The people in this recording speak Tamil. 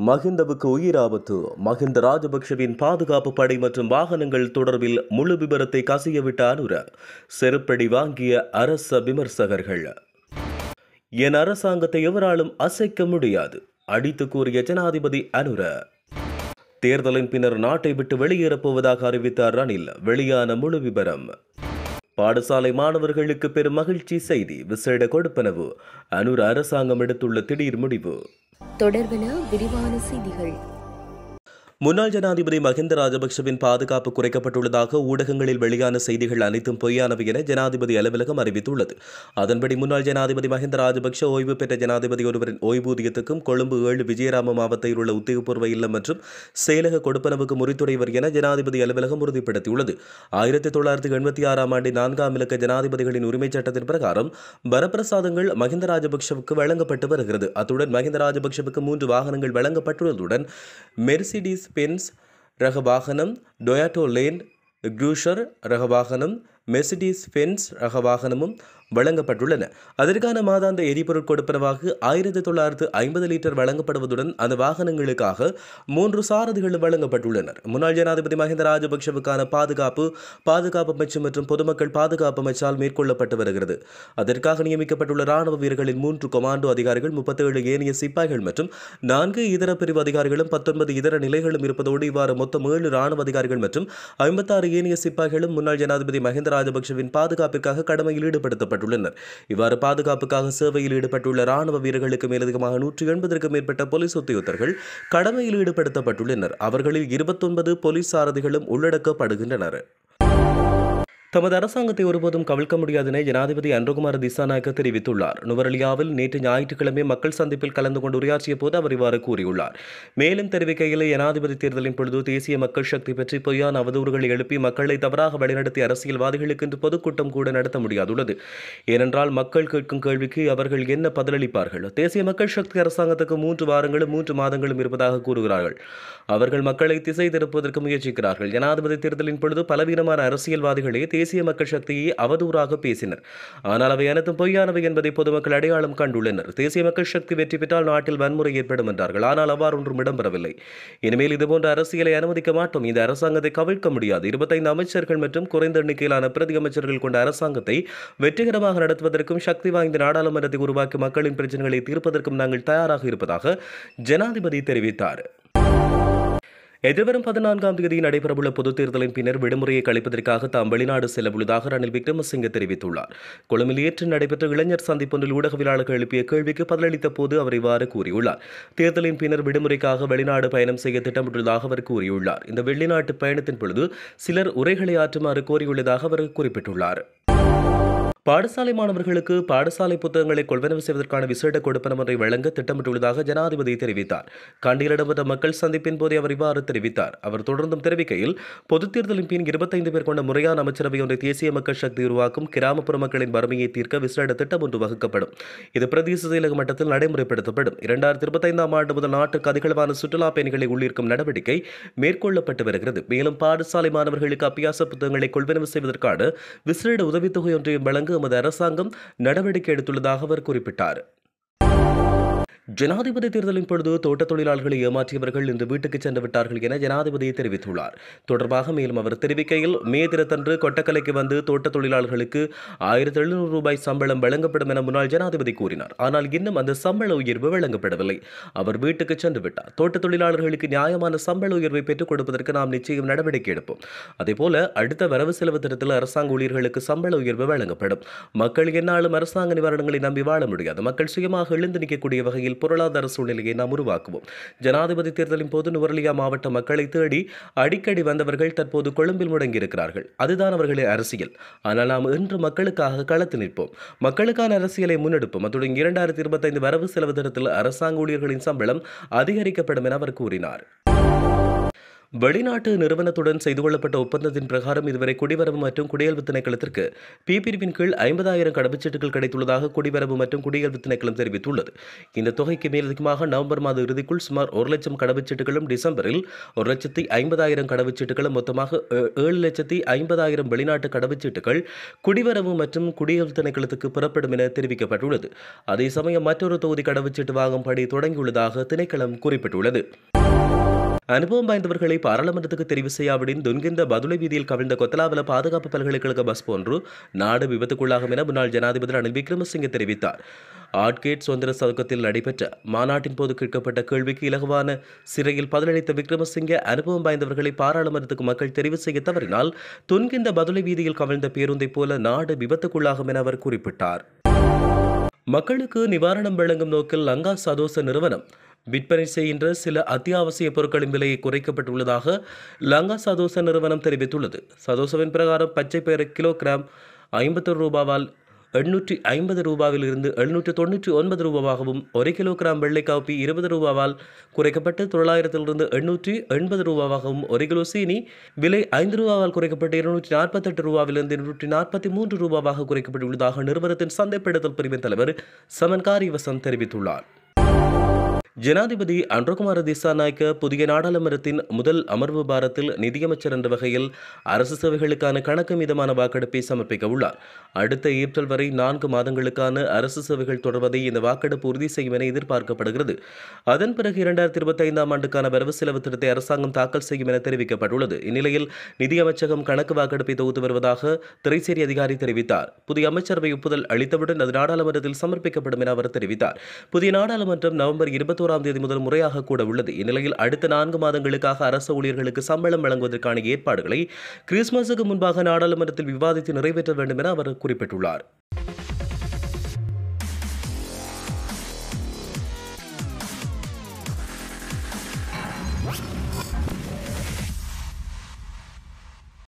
மஹிந்தவுக்கு உயிர் ஆபத்து மஹிந்த ராஜபக்ஷவின் பாதுகாப்பு படை மற்றும் வாகனங்கள் தொடர்பில் முழு விபரத்தை கசியவிட்ட அனுர செருப்படி வாங்கிய அரச விமர்சகர்கள் என் அரசாங்கத்தை எவராலும் அசைக்க முடியாது அடித்து கூறிய ஜனாதிபதி அனுர தேர்தலின் பின்னர் நாட்டை விட்டு வெளியேறப் போவதாக அறிவித்தார் ரணில் வெளியான முழு விபரம் பாடசாலை மாணவர்களுக்கு பெரும் மகிழ்ச்சி செய்தி விசேட கொடுப்பனவு அனுர அரசாங்கம் எடுத்துள்ள திடீர் முடிவு தொடர்பென விரிவான செய்திகள் முன்னாள் ஜனாதிபதி மஹிந்த ராஜபக்ஷவின் பாதுகாப்பு குறைக்கப்பட்டுள்ளதாக ஊடகங்களில் வெளியான செய்திகள் அனைத்தும் பொய்யானவை என ஜனாதிபதி அலுவலகம் அறிவித்துள்ளது அதன்படி முன்னாள் ஜனாதிபதி மஹிந்த ராஜபக்ஷ ஓய்வு பெற்ற ஜனாதிபதி ஒருவரின் ஓய்வூதியத்துக்கும் கொழும்பு ஏழு விஜயராம மாவட்டத்தில் உள்ள உத்தியோகபூர்வ இல்லம் மற்றும் செயலக கொடுப்பனவுக்கு முறித்துடைவர் என ஜனாதிபதி அலுவலகம் உறுதிப்படுத்தியுள்ளது ஆயிரத்தி தொள்ளாயிரத்தி எண்பத்தி ஆறாம் ஆண்டின் நான்காம் இலக்க ஜனாதிபதிகளின் உரிமைச் சட்டத்தின் பிரகாரம் வரப்பிரசாதங்கள் மஹிந்த ராஜபக்ஷவுக்கு வழங்கப்பட்டு வருகிறது அத்துடன் மஹிந்த ராஜபக்ஷவுக்கு மூன்று வாகனங்கள் வழங்கப்பட்டுள்ளதுடன் மெர்சிடிஸ் பென்ஸ் ரக வாகனம் டொயாட்டோ லேன் க்ரூஷர் ரக வாகனம் மெர்சிடிஸ் பென்ஸ் ரக வாகனமும் வழங்கப்பட்டுள்ளன அதற்கான மாதாந்த எரிபொருள் கொடுப்பனவாக ஆயிரத்தி தொள்ளாயிரத்து ஐம்பது லிட்டர் வழங்கப்படுவதுடன் அந்த வாகனங்களுக்காக மூன்று சாரதிகளும் வழங்கப்பட்டுள்ளனர் முன்னாள் ஜனாதிபதி மஹிந்த ராஜபக்ஷவுக்கான பாதுகாப்பு பாதுகாப்பு அமைச்சு மற்றும் பொதுமக்கள் பாதுகாப்பு அமைச்சால் மேற்கொள்ளப்பட்டு வருகிறது அதற்காக நியமிக்கப்பட்டுள்ள ராணுவ வீரர்களின் மூன்று கொமாண்டோ அதிகாரிகள் முப்பத்தேழு ஏனைய சிப்பாய்கள் மற்றும் நான்கு இதர பிரிவு அதிகாரிகளும் பத்தொன்பது இதர நிலைகளும் இருப்பதோடு இவ்வாறு மொத்தம் ஏழு ராணுவ அதிகாரிகள் மற்றும் ஐம்பத்தாறு ஏனைய சிப்பாய்களும் முன்னாள் ஜனாதிபதி மஹிந்த ராஜபக்ஷவின் பாதுகாப்பிற்காக கடமையில் ஈடுபடுத்தப்பட்டுள்ளனர் இவ்வாறு பாதுகாப்புக்காக சேவையில் ஈடுபட்டுள்ள ராணுவ வீரர்களுக்கு மேலதிகமாக நூற்றி எண்பதற்கும் மேற்பட்ட போலீஸ் உத்தியோகத்தர்கள் கடமையில் ஈடுபடுத்தப்பட்டுள்ளனர் அவர்களில் இருபத்தொன்பது போலீஸ் சாரதிகளும் உள்ளடக்கப்படுகின்றனர் தமது அரசாங்கத்தை ஒருபோதும் கவிழ்க்க முடியாது என ஜனாதிபதி அன்றகுமார திசாநாயக்க தெரிவித்துள்ளார் நுவரலியாவில் நேற்று ஞாயிற்றுக்கிழமை மக்கள் சந்திப்பில் கலந்து கொண்டு உரையாற்றிய போது அவர் இவ்வாறு கூறியுள்ளார் மேலும் தெரிவிக்கையில் ஜனாதிபதி தேர்தலின் பொழுது தேசிய மக்கள் சக்தி பற்றி பொய்யான அவதூறுகளை எழுப்பி மக்களை தவறாக வழிநடத்திய அரசியல்வாதிகளுக்கு இன்று பொதுக்கூட்டம் கூட நடத்த முடியாதுள்ளது ஏனென்றால் மக்கள் கேட்கும் கேள்விக்கு அவர்கள் என்ன பதிலளிப்பார்கள் தேசிய மக்கள் சக்தி அரசாங்கத்துக்கு மூன்று வாரங்களும் மூன்று மாதங்களும் இருப்பதாக கூறுகிறார்கள் அவர்கள் மக்களை திசை திருப்புவதற்கு முயற்சிக்கிறார்கள் ஜனாதிபதி தேர்தலின் பொழுது பலவீனமான அரசியல்வாதிகளே தேசிய மக்கள் சக்தியை அவதூறாக பேசினர் ஆனால் அவை அனைத்தும் பொய்யானவை என்பதை பொதுமக்கள் அடையாளம் கண்டுள்ளனர் தேசிய மக்கள் சக்தி வெற்றி பெற்றால் நாட்டில் வன்முறை ஏற்படும் என்றார்கள் ஆனால் அவ்வாறு ஒன்றும் இடம்பெறவில்லை இனிமேல் இதுபோன்ற அரசியலை அனுமதிக்க மாட்டோம் இந்த அரசாங்கத்தை கவிழ்க்க முடியாது இருபத்தைந்து அமைச்சர்கள் மற்றும் குறைந்த எண்ணிக்கையிலான பிரதி அமைச்சர்கள் கொண்ட அரசாங்கத்தை வெற்றிகரமாக நடத்துவதற்கும் சக்தி வாய்ந்த நாடாளுமன்றத்தை உருவாக்கி மக்களின் பிரச்சனைகளை தீர்ப்பதற்கும் நாங்கள் தயாராக இருப்பதாக ஜனாதிபதி தெரிவித்தார் எதிர்வரும் பதினான்காம் தேதி நடைபெறவுள்ள பொதுத் தேர்தலின் பின்னர் விடுமுறையை கழிப்பதற்காக தாம் வெளிநாடு செல்லவுள்ளதாக ரணில் விக்ரமசிங்க தெரிவித்துள்ளார் கொழும்பில் நேற்று நடைபெற்ற இளைஞர் சந்திப்பொன்றில் ஊடகவியலாளர்கள் எழுப்பிய கேள்விக்கு பதிலளித்த போது அவர் இவ்வாறு கூறியுள்ளார் தேர்தலின் பின்னர் விடுமுறைக்காக வெளிநாடு பயணம் செய்ய திட்டமிட்டுள்ளதாக அவர் கூறியுள்ளார் இந்த வெளிநாட்டு பயணத்தின் பொழுது சிலர் உரைகளை ஆற்றுமாறு கோரியுள்ளதாக அவர் குறிப்பிட்டுள்ளார் பாடசாலை மாணவர்களுக்கு பாடசாலை புத்தகங்களை கொள்வனவு செய்வதற்கான விசேட கொடுப்பனம் ஒன்றை வழங்க திட்டமிட்டுள்ளதாக ஜனாதிபதி தெரிவித்தார் கண்டியில் இடம்பெற்ற மக்கள் சந்திப்பின் போதே அவர் இவ்வாறு தெரிவித்தார் அவர் தொடர்ந்தும் தெரிவிக்கையில் பொதுத் தேர்தலின் பின் இருபத்தைந்து பேர் கொண்ட முறையான அமைச்சரவை ஒன்றை தேசிய மக்கள் சக்தி உருவாக்கும் கிராமப்புற மக்களின் வறுமையை தீர்க்க விசேட திட்டம் ஒன்று வகுக்கப்படும் இது பிரதேச செயலக மட்டத்தில் நடைமுறைப்படுத்தப்படும் இரண்டாயிரத்தி இருபத்தைந்தாம் ஆண்டு முதல் நாட்டுக்கு அதிகளவான சுற்றுலா பயணிகளை உள்ளிருக்கும் நடவடிக்கை மேற்கொள்ளப்பட்டு வருகிறது மேலும் பாடசாலை மாணவர்களுக்கு அபியாச புத்தகங்களை கொள்வனவு செய்வதற்கான விசேட உதவித்தொகை ஒன்றையும் வழங்க எமது அரசாங்கம் நடவடிக்கை எடுத்துள்ளதாக அவர் குறிப்பிட்டார் ஜனாதிபதி தேர்தலின் பொழுது தோட்டத் தொழிலாளர்களை ஏமாற்றியவர்கள் இன்று வீட்டுக்கு சென்று விட்டார்கள் என ஜனாதிபதி தெரிவித்துள்ளார் தொடர்பாக மேலும் அவர் தெரிவிக்கையில் மே தினத்தன்று கொட்டக்கலைக்கு வந்து தோட்டத் தொழிலாளர்களுக்கு ஆயிரத்தி எழுநூறு ரூபாய் சம்பளம் வழங்கப்படும் என முன்னாள் ஜனாதிபதி கூறினார் ஆனால் இன்னும் அந்த சம்பள உயர்வு வழங்கப்படவில்லை அவர் வீட்டுக்கு சென்று விட்டார் தோட்டத் தொழிலாளர்களுக்கு நியாயமான சம்பள உயர்வை பெற்றுக் கொடுப்பதற்கு நாம் நிச்சயம் நடவடிக்கை எடுப்போம் அதேபோல அடுத்த வரவு செலவு திட்டத்தில் அரசாங்க ஊழியர்களுக்கு சம்பள உயர்வு வழங்கப்படும் மக்கள் என்னாலும் அரசாங்க நிவாரணங்களை நம்பி வாழ முடியாது மக்கள் சுயமாக எழுந்து நிற்கக்கூடிய வகையில் பொருளாதார சூழ்நிலையை நாம் உருவாக்குவோம் ஜனாதிபதி தேர்தலின் போது நுவர்லியா மாவட்ட மக்களை தேடி அடிக்கடி வந்தவர்கள் தற்போது கொழும்பில் முடங்கியிருக்கிறார்கள் அதுதான் அவர்களின் அரசியல் ஆனால் நாம் இன்று மக்களுக்காக களத்து நிற்போம் மக்களுக்கான அரசியலை முன்னெடுப்போம் அத்துடன் இரண்டாயிரத்தி இருபத்தைந்து வரவு செலவு திட்டத்தில் அரசாங்க ஊழியர்களின் சம்பளம் அதிகரிக்கப்படும் என அவர் கூறினார் வெளிநாட்டு நிறுவனத்துடன் செய்து கொள்ளப்பட்ட ஒப்பந்தத்தின் பிரகாரம் இதுவரை குடிவரவு மற்றும் குடியல்வு திணைக்களத்திற்கு பி பிரிவின் கீழ் ஐம்பதாயிரம் கடவுச்சீட்டுகள் கிடைத்துள்ளதாக குடிவரவு மற்றும் குடியல்வு திணைக்களம் தெரிவித்துள்ளது இந்த தொகைக்கு மேலதிகமாக நவம்பர் மாத இறுதிக்குள் சுமார் ஒரு லட்சம் கடவுச்சீட்டுகளும் டிசம்பரில் ஒரு லட்சத்தி ஐம்பதாயிரம் கடவுச்சீட்டுகளும் மொத்தமாக ஏ- ஏழு லட்சத்தி ஐம்பதாயிரம் வெளிநாட்டு கடவுச்சீட்டுகள் குடிவரவு மற்றும் குடியல்வு திணைக்களத்துக்கு புறப்படும் என தெரிவிக்கப்பட்டுள்ளது அதே சமயம் மற்றொரு தொகுதி கடவுச்சீட்டு வாங்கும் பணி தொடங்கியுள்ளதாக திணைக்களம் குறிப்பிட்டுள்ளது அனுபவம் வாய்ந்தவர்களை பாராளுமன்றத்துக்கு தெரிவு செய்யாவிடின் துன்கிந்த பதுளை வீதியில் கவிழ்ந்த கொத்தலாவல பாதுகாப்பு பல்கலைக்கழக பஸ் போன்று நாடு விபத்துக்குள்ளாகும் என முன்னாள் ஜனாதிபதி ரணில் விக்ரமசிங்கே தெரிவித்தார் ஆட்கேட் சுதந்திர சதுக்கத்தில் நடைபெற்ற மாநாட்டின் போது கேட்கப்பட்ட கேள்விக்கு இலகுவான சிறையில் பதிலளித்த விக்ரமசிங்கே அனுபவம் வாய்ந்தவர்களை பாராளுமன்றத்துக்கு மக்கள் தெரிவு செய்ய தவறினால் துன்கிந்த பதுளை வீதியில் கவிழ்ந்த பேருந்தைப் போல நாடு விபத்துக்குள்ளாகும் என அவர் குறிப்பிட்டார் மக்களுக்கு நிவாரணம் வழங்கும் நோக்கில் லங்கா சதோச நிறுவனம் விற்பனை செய்கின்ற சில அத்தியாவசிய பொருட்களின் விலையை குறைக்கப்பட்டுள்ளதாக லங்கா சதோச நிறுவனம் தெரிவித்துள்ளது சதோசவின் பிரகாரம் பச்சை பயிறு கிலோகிராம் ஐம்பத்தொரு ரூபாவால் எண்ணூற்றி ஐம்பது ரூபாவில் இருந்து எழுநூற்று தொண்ணூற்றி ஒன்பது ரூபாவாகவும் ஒரு கிலோகிராம் வெள்ளை காப்பி இருபது ரூபாவால் குறைக்கப்பட்டு தொள்ளாயிரத்திலிருந்து எண்ணூற்றி எண்பது ரூபாவாகவும் ஒரு கிலோ சீனி விலை ஐந்து ரூபாவால் குறைக்கப்பட்டு இருநூற்றி நாற்பத்தெட்டு ரூபாவிலிருந்து இருநூற்றி நாற்பத்தி மூன்று ரூபாவாக குறைக்கப்பட்டுள்ளதாக நிறுவனத்தின் சந்தைப்படுத்தல் பிரிவின் தலைவர் சமன் காரிவசம் தெரிவித்துள்ளார் ஜனாதிபதி அன்றகுமார திசாநாயக்க புதிய நாடாளுமன்றத்தின் முதல் அமர்வு பாரத்தில் நிதியமைச்சர் என்ற வகையில் அரசு சேவைகளுக்கான கணக்கு மீதமான வாக்கெடுப்பை சமர்ப்பிக்க உள்ளார் அடுத்த ஏப்ரல் வரை நான்கு மாதங்களுக்கான அரசு சேவைகள் தொடர்வதை இந்த வாக்கெடுப்பு உறுதி செய்யும் என எதிர்பார்க்கப்படுகிறது அதன் பிறகு இரண்டாயிரத்தி இருபத்தி ஐந்தாம் ஆண்டுக்கான வரவு செலவு திட்டத்தை அரசாங்கம் தாக்கல் செய்யும் என தெரிவிக்கப்பட்டுள்ளது இந்நிலையில் நிதியமைச்சகம் கணக்கு வாக்கெடுப்பை தொகுத்து வருவதாக திரைச்சேரி அதிகாரி தெரிவித்தார் புதிய அமைச்சரவை ஒப்புதல் அளித்தவுடன் அது நாடாளுமன்றத்தில் சமர்ப்பிக்கப்படும் என அவர் தெரிவித்தார் புதிய நாடாளுமன்றம் நவம்பர் இருபத்தோராம் தேதி முதல் முறையாக கூட உள்ளது இந்நிலையில் அடுத்த நான்கு மாதங்களுக்காக அரசு ஊழியர்களுக்கு சம்பளம் வழங்குவதற்கான ஏற்பாடுகளை கிறிஸ்துமஸுக்கு முன்பாக நாடாளுமன்றத்தில் விவாதித்து நிறைவேற்ற வேண்டும் என அவர் குறிப்பிட்டுள்ளார்